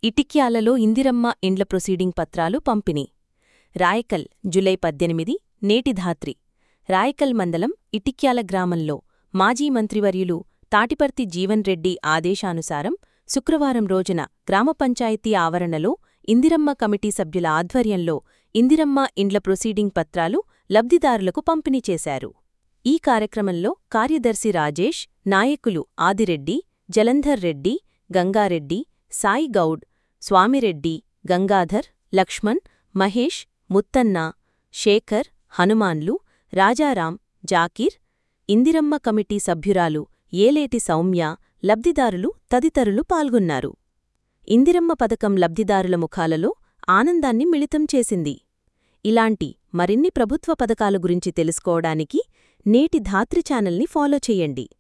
ఇటిక్యాలలో ఇందిరమ్మ ఇండ్ల ప్రొసీడింగ్ పత్రాలు పంపిణీ రాయకల్ జులై పద్దెనిమిది నేటి ధాత్రి రాయకల్ మండలం ఇటిక్యాల గ్రామంలో మాజీ మంత్రివర్యులు తాటిపర్తి జీవన్ రెడ్డి ఆదేశానుసారం శుక్రవారం రోజున గ్రామ పంచాయతీ ఆవరణలో ఇందిరమ్మ కమిటీ సభ్యుల ఆధ్వర్యంలో ఇందిరమ్మ ఇండ్ల ప్రొసీడింగ్ పత్రాలు లబ్ధిదారులకు పంపిణీ చేశారు ఈ కార్యక్రమంలో కార్యదర్శి రాజేష్ నాయకులు ఆదిరెడ్డి జలంధర్ రెడ్డి గంగారెడ్డి సాయి గౌడ్ స్వామిరెడ్డి గంగాధర్ లక్ష్మణ్ మహేష్ ముత్తన్న శేఖర్ హనుమాన్లు రాజారాం జాకీర్ ఇందిరమ్మ కమిటీ సభ్యురాలు ఏలేటి సౌమ్య లబ్ధిదారులు తదితరులు పాల్గొన్నారు ఇందిరమ్మ పథకం లబ్ధిదారుల ముఖాలలో ఆనందాన్ని మిళితం చేసింది ఇలాంటి మరిన్ని ప్రభుత్వ పథకాల గురించి తెలుసుకోవడానికి నేటి ధాత్రి ఛానల్ని ఫాలో చెయ్యండి